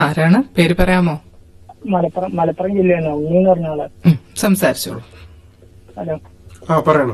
ആരാണ് പേര് പറയാമോ മലപ്പുറം മലപ്പുറം ജില്ലയാണ് ഉണ്ണി എന്ന് പറഞ്ഞ ആള് ഉം, സംസാരിച്ചോളൂ ഹലോ ആ പറയണം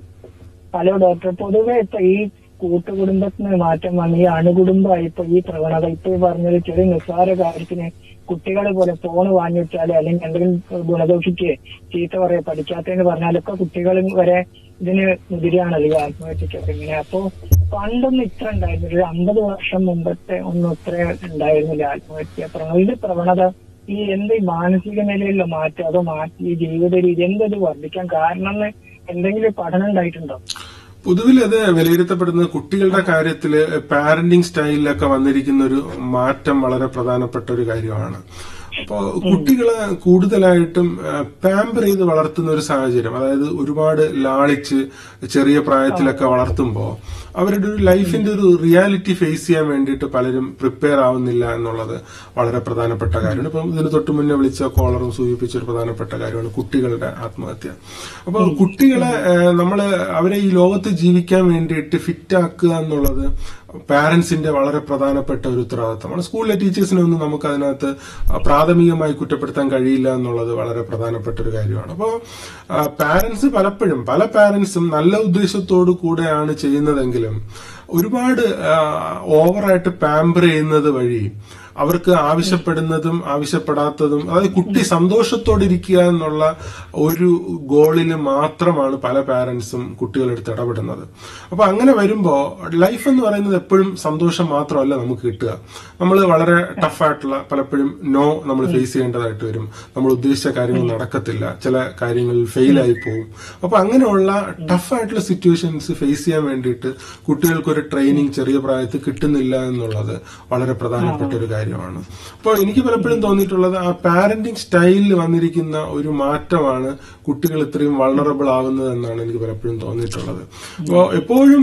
ഹലോ ഡോക്ടർ പൊതുവെ ഇപ്പൊ ഈ കൂട്ടുകുടുംബത്തിന് മാറ്റം വന്ന് ഈ അണുകുടുംബമായി ഇപ്പൊ ഈ പ്രവണത ഇപ്പൊ ഈ പറഞ്ഞത് ചെറിയ നിസ്സാര കാര്യത്തിന് കുട്ടികളെ പോലെ ഫോൺ വാങ്ങി വെച്ചാല് അല്ലെങ്കിൽ എന്തെങ്കിലും ഗുണദോഷിക്ക് ചീത്ത പറയാ പഠിക്കാത്തതെന്ന് പറഞ്ഞാലൊക്കെ കുട്ടികൾ വരെ ഇതിന് മുതിരാണല്ലോ ഈ ആത്മഹത്യക്കൊക്കെ ഇങ്ങനെ അപ്പൊ പണ്ടൊന്നും ഇത്ര ഉണ്ടായിരുന്നില്ല ഒരു അമ്പത് വർഷം മുമ്പത്തെ ഒന്നും ഇത്ര ഉണ്ടായിരുന്നില്ല ആത്മഹത്യ പ്രവണത ഇത് പ്രവണത ഈ എന്ത് ഈ മാനസിക നിലയിലുള്ള മാറ്റം അതോ മാറ്റി ഈ ജീവിത രീതി എന്തത് വർദ്ധിക്കാൻ കാരണം എന്ന് എന്തെങ്കിലും പഠനം ഉണ്ടായിട്ടുണ്ടോ പൊതുവിൽ അത് വിലയിരുത്തപ്പെടുന്നത് കുട്ടികളുടെ കാര്യത്തില് പാരന്റിങ് സ്റ്റൈലിലൊക്കെ വന്നിരിക്കുന്ന ഒരു മാറ്റം വളരെ പ്രധാനപ്പെട്ട ഒരു കാര്യമാണ് അപ്പോൾ കുട്ടികളെ കൂടുതലായിട്ടും പാമ്പർ ചെയ്ത് വളർത്തുന്ന ഒരു സാഹചര്യം അതായത് ഒരുപാട് ലാളിച്ച് ചെറിയ പ്രായത്തിലൊക്കെ വളർത്തുമ്പോൾ അവരുടെ ഒരു ലൈഫിന്റെ ഒരു റിയാലിറ്റി ഫേസ് ചെയ്യാൻ വേണ്ടിയിട്ട് പലരും പ്രിപ്പയർ ആവുന്നില്ല എന്നുള്ളത് വളരെ പ്രധാനപ്പെട്ട കാര്യമാണ് ഇപ്പം ഇതിന് തൊട്ട് മുന്നേ വിളിച്ച കോളറും സൂചിപ്പിച്ച ഒരു പ്രധാനപ്പെട്ട കാര്യമാണ് കുട്ടികളുടെ ആത്മഹത്യ അപ്പോൾ കുട്ടികളെ നമ്മൾ അവരെ ഈ ലോകത്ത് ജീവിക്കാൻ വേണ്ടിയിട്ട് ഫിറ്റ് ആക്കുക എന്നുള്ളത് പാരന്റ്സിന്റെ വളരെ പ്രധാനപ്പെട്ട ഒരു ഉത്തരവാദിത്തമാണ് സ്കൂളിലെ ടീച്ചേഴ്സിനെ ഒന്നും നമുക്ക് അതിനകത്ത് പ്രാഥമികമായി കുറ്റപ്പെടുത്താൻ കഴിയില്ല എന്നുള്ളത് വളരെ പ്രധാനപ്പെട്ട ഒരു കാര്യമാണ് അപ്പോൾ പാരന്റ്സ് പലപ്പോഴും പല പാരന്റ്സും നല്ല ഉദ്ദേശത്തോടു കൂടെയാണ് ചെയ്യുന്നതെങ്കിലും ഒരുപാട് ഓവറായിട്ട് പാമ്പർ ചെയ്യുന്നത് വഴി അവർക്ക് ആവശ്യപ്പെടുന്നതും ആവശ്യപ്പെടാത്തതും അതായത് കുട്ടി സന്തോഷത്തോടെ ഇരിക്കുക എന്നുള്ള ഒരു ഗോളിൽ മാത്രമാണ് പല പാരന്റ്സും കുട്ടികളെടുത്ത് ഇടപെടുന്നത് അപ്പൊ അങ്ങനെ വരുമ്പോ ലൈഫ് എന്ന് പറയുന്നത് എപ്പോഴും സന്തോഷം മാത്രമല്ല നമുക്ക് കിട്ടുക നമ്മൾ വളരെ ടഫായിട്ടുള്ള പലപ്പോഴും നോ നമ്മൾ ഫേസ് ചെയ്യേണ്ടതായിട്ട് വരും നമ്മൾ ഉദ്ദേശിച്ച കാര്യങ്ങൾ നടക്കത്തില്ല ചില കാര്യങ്ങളിൽ ഫെയിലായി പോകും അപ്പൊ അങ്ങനെയുള്ള ടഫായിട്ടുള്ള സിറ്റുവേഷൻസ് ഫേസ് ചെയ്യാൻ വേണ്ടിയിട്ട് കുട്ടികൾക്ക് ഒരു ട്രെയിനിങ് ചെറിയ പ്രായത്തിൽ കിട്ടുന്നില്ല എന്നുള്ളത് വളരെ പ്രധാനപ്പെട്ട ഒരു കാര്യം കാര്യമാണ് അപ്പോൾ എനിക്ക് പലപ്പോഴും തോന്നിയിട്ടുള്ളത് ആ പാരന്റിങ് സ്റ്റൈലിൽ വന്നിരിക്കുന്ന ഒരു മാറ്റമാണ് കുട്ടികൾ ഇത്രയും വൾണറബിൾ ആവുന്നത് എന്നാണ് എനിക്ക് പലപ്പോഴും തോന്നിയിട്ടുള്ളത് അപ്പോൾ എപ്പോഴും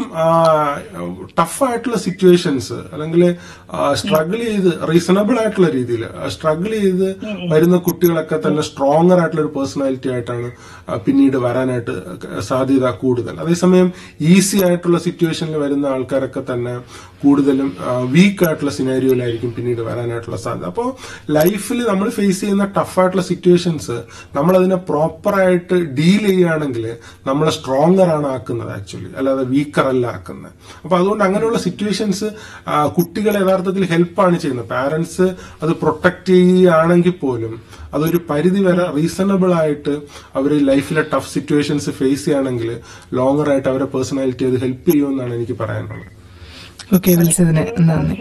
ടഫായിട്ടുള്ള സിറ്റുവേഷൻസ് അല്ലെങ്കിൽ സ്ട്രഗിൾ ചെയ്ത് റീസണബിൾ ആയിട്ടുള്ള രീതിയിൽ സ്ട്രഗിൾ ചെയ്ത് വരുന്ന കുട്ടികളൊക്കെ തന്നെ സ്ട്രോങ്ങർ ആയിട്ടുള്ള ഒരു പേഴ്സണാലിറ്റി ആയിട്ടാണ് പിന്നീട് വരാനായിട്ട് സാധ്യത കൂടുതൽ അതേസമയം ഈസി ആയിട്ടുള്ള സിറ്റുവേഷനിൽ വരുന്ന ആൾക്കാരൊക്കെ തന്നെ കൂടുതലും വീക്ക് ആയിട്ടുള്ള സിനാരിയോയിലായിരിക്കും പിന്നീട് വരാനായിട്ടുള്ള സാധ്യത അപ്പോൾ ലൈഫിൽ നമ്മൾ ഫേസ് ചെയ്യുന്ന ടഫായിട്ടുള്ള സിറ്റുവേഷൻസ് നമ്മൾ അതിനെ പ്രോപ്പറായിട്ട് ഡീൽ ചെയ്യുകയാണെങ്കിൽ നമ്മളെ സ്ട്രോങ്ങർ ആണ് ആക്കുന്നത് ആക്ച്വലി അല്ലാതെ വീക്കർ അല്ല ആക്കുന്നത് അപ്പൊ അതുകൊണ്ട് അങ്ങനെയുള്ള സിറ്റുവേഷൻസ് കുട്ടികളെ യഥാർത്ഥത്തിൽ ഹെൽപ്പാണ് ചെയ്യുന്നത് പാരന്റ്സ് അത് പ്രൊട്ടക്ട് ചെയ്യുകയാണെങ്കിൽ പോലും അതൊരു പരിധി വരെ റീസണബിൾ ആയിട്ട് അവർ ലൈഫിലെ ടഫ് സിറ്റുവേഷൻസ് ഫേസ് ചെയ്യുകയാണെങ്കിൽ ലോങ്ങർ ആയിട്ട് അവരെ പേഴ്സണാലിറ്റി അത് ഹെൽപ്പ് ചെയ്യുമെന്നാണ് എനിക്ക് പറയാനുള്ളത് ഓക്കെ വിളിച്ചതിന് നന്ദി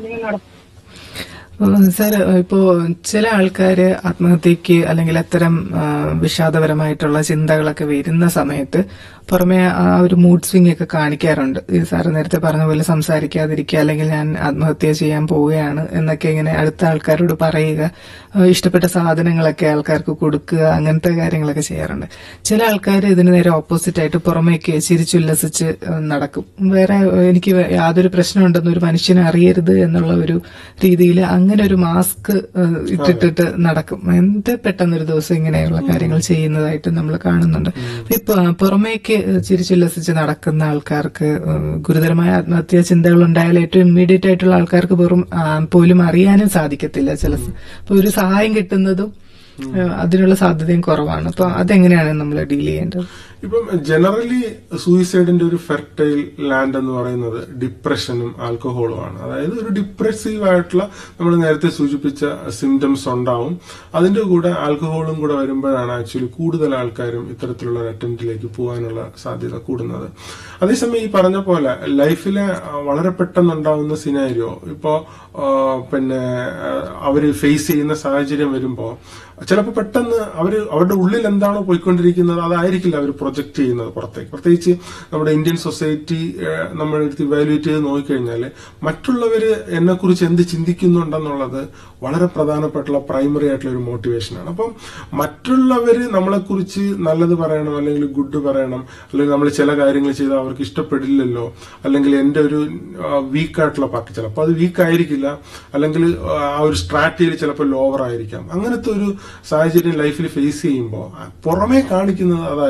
സാർ ഇപ്പോ ചില ആൾക്കാര് ആത്മഹത്യക്ക് അല്ലെങ്കിൽ അത്തരം വിഷാദപരമായിട്ടുള്ള ചിന്തകളൊക്കെ വരുന്ന സമയത്ത് പുറമെ ആ ഒരു മൂഡ് സ്വിംഗ് ഒക്കെ കാണിക്കാറുണ്ട് ഈ സാറ് നേരത്തെ പറഞ്ഞ പോലെ സംസാരിക്കാതിരിക്കുക അല്ലെങ്കിൽ ഞാൻ ആത്മഹത്യ ചെയ്യാൻ പോവുകയാണ് എന്നൊക്കെ ഇങ്ങനെ അടുത്ത ആൾക്കാരോട് പറയുക ഇഷ്ടപ്പെട്ട സാധനങ്ങളൊക്കെ ആൾക്കാർക്ക് കൊടുക്കുക അങ്ങനത്തെ കാര്യങ്ങളൊക്കെ ചെയ്യാറുണ്ട് ചില ആൾക്കാർ ഇതിന് നേരെ ഓപ്പോസിറ്റ് ആയിട്ട് പുറമേക്ക് ചിരിച്ചുല്ലസിച്ച് നടക്കും വേറെ എനിക്ക് യാതൊരു പ്രശ്നമുണ്ടെന്ന് ഒരു മനുഷ്യനെ അറിയരുത് എന്നുള്ള ഒരു രീതിയിൽ അങ്ങനെ ഒരു മാസ്ക് ഇട്ടിട്ടിട്ട് നടക്കും എന്ത് പെട്ടെന്നൊരു ദിവസം ഇങ്ങനെയുള്ള കാര്യങ്ങൾ ചെയ്യുന്നതായിട്ട് നമ്മൾ കാണുന്നുണ്ട് ഇപ്പൊ പുറമേക്ക് ചിരിച്ചുല്ലസിച്ച് നടക്കുന്ന ആൾക്കാർക്ക് ഗുരുതരമായ ആത്മഹത്യാ ചിന്തകൾ ഉണ്ടായാൽ ഏറ്റവും ഇമ്മീഡിയറ്റ് ആയിട്ടുള്ള ആൾക്കാർക്ക് വെറും പോലും അറിയാനും സാധിക്കത്തില്ല ചില ഇപ്പൊ ഒരു സഹായം കിട്ടുന്നതും അതിനുള്ള സാധ്യതയും കുറവാണ് അപ്പൊ അതെങ്ങനെയാണ് നമ്മൾ ഡീൽ ചെയ്യേണ്ടത് ഇപ്പം ജനറലി സൂയിസൈഡിന്റെ ഒരു ഫെർട്ടൈൽ ലാൻഡ് എന്ന് പറയുന്നത് ഡിപ്രഷനും ആൽക്കഹോളുമാണ് അതായത് ഒരു ഡിപ്രസീവ് ആയിട്ടുള്ള നമ്മൾ നേരത്തെ സൂചിപ്പിച്ച സിംറ്റംസ് ഉണ്ടാവും അതിന്റെ കൂടെ ആൽക്കഹോളും കൂടെ വരുമ്പോഴാണ് ആക്ച്വലി കൂടുതൽ ആൾക്കാരും ഇത്തരത്തിലുള്ള ഒരു അറ്റംപ്റ്റിലേക്ക് പോകാനുള്ള സാധ്യത കൂടുന്നത് അതേസമയം ഈ പറഞ്ഞ പോലെ ലൈഫിലെ വളരെ പെട്ടെന്നുണ്ടാവുന്ന സിനാരിയോ ഇപ്പോ പിന്നെ അവര് ഫേസ് ചെയ്യുന്ന സാഹചര്യം വരുമ്പോ ചിലപ്പോൾ പെട്ടെന്ന് അവർ അവരുടെ ഉള്ളിൽ എന്താണോ പോയിക്കൊണ്ടിരിക്കുന്നത് അതായിരിക്കില്ല അവർ പ്രൊജക്ട് ചെയ്യുന്നത് പുറത്തേക്ക് പ്രത്യേകിച്ച് നമ്മുടെ ഇന്ത്യൻ സൊസൈറ്റി നമ്മൾ എടുത്ത് ഇവാലുവേറ്റ് ചെയ്ത് നോക്കിക്കഴിഞ്ഞാൽ മറ്റുള്ളവർ എന്നെക്കുറിച്ച് എന്ത് ചിന്തിക്കുന്നുണ്ടെന്നുള്ളത് വളരെ പ്രധാനപ്പെട്ടുള്ള പ്രൈമറി ആയിട്ടുള്ള ഒരു മോട്ടിവേഷനാണ് അപ്പം മറ്റുള്ളവർ നമ്മളെക്കുറിച്ച് നല്ലത് പറയണം അല്ലെങ്കിൽ ഗുഡ് പറയണം അല്ലെങ്കിൽ നമ്മൾ ചില കാര്യങ്ങൾ ചെയ്താൽ അവർക്ക് ഇഷ്ടപ്പെടില്ലല്ലോ അല്ലെങ്കിൽ എൻ്റെ ഒരു വീക്കായിട്ടുള്ള പാർട്ടി ചിലപ്പോൾ അത് വീക്ക് ആയിരിക്കില്ല അല്ലെങ്കിൽ ആ ഒരു സ്ട്രാറ്റജിയിൽ ചിലപ്പോൾ ലോവർ ആയിരിക്കാം അങ്ങനത്തെ ഒരു സാഹചര്യം ലൈഫിൽ ഫേസ് ചെയ്യുമ്പോൾ പുറമേ കാണിക്കുന്നത് അതായിരിക്കില്ല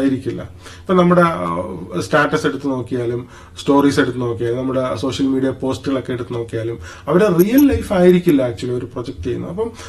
ഇപ്പൊ നമ്മുടെ സ്റ്റാറ്റസ് എടുത്ത് നോക്കിയാലും സ്റ്റോറീസ് എടുത്ത് നോക്കിയാലും നമ്മുടെ സോഷ്യൽ മീഡിയ പോസ്റ്റുകളൊക്കെ എടുത്ത് നോക്കിയാലും അവരുടെ റിയൽ ലൈഫ് ആയിരിക്കില്ല ആക്ച്വലി ഒരു പ്രൊജക്ട് ചെയ്യുന്നത് അപ്പം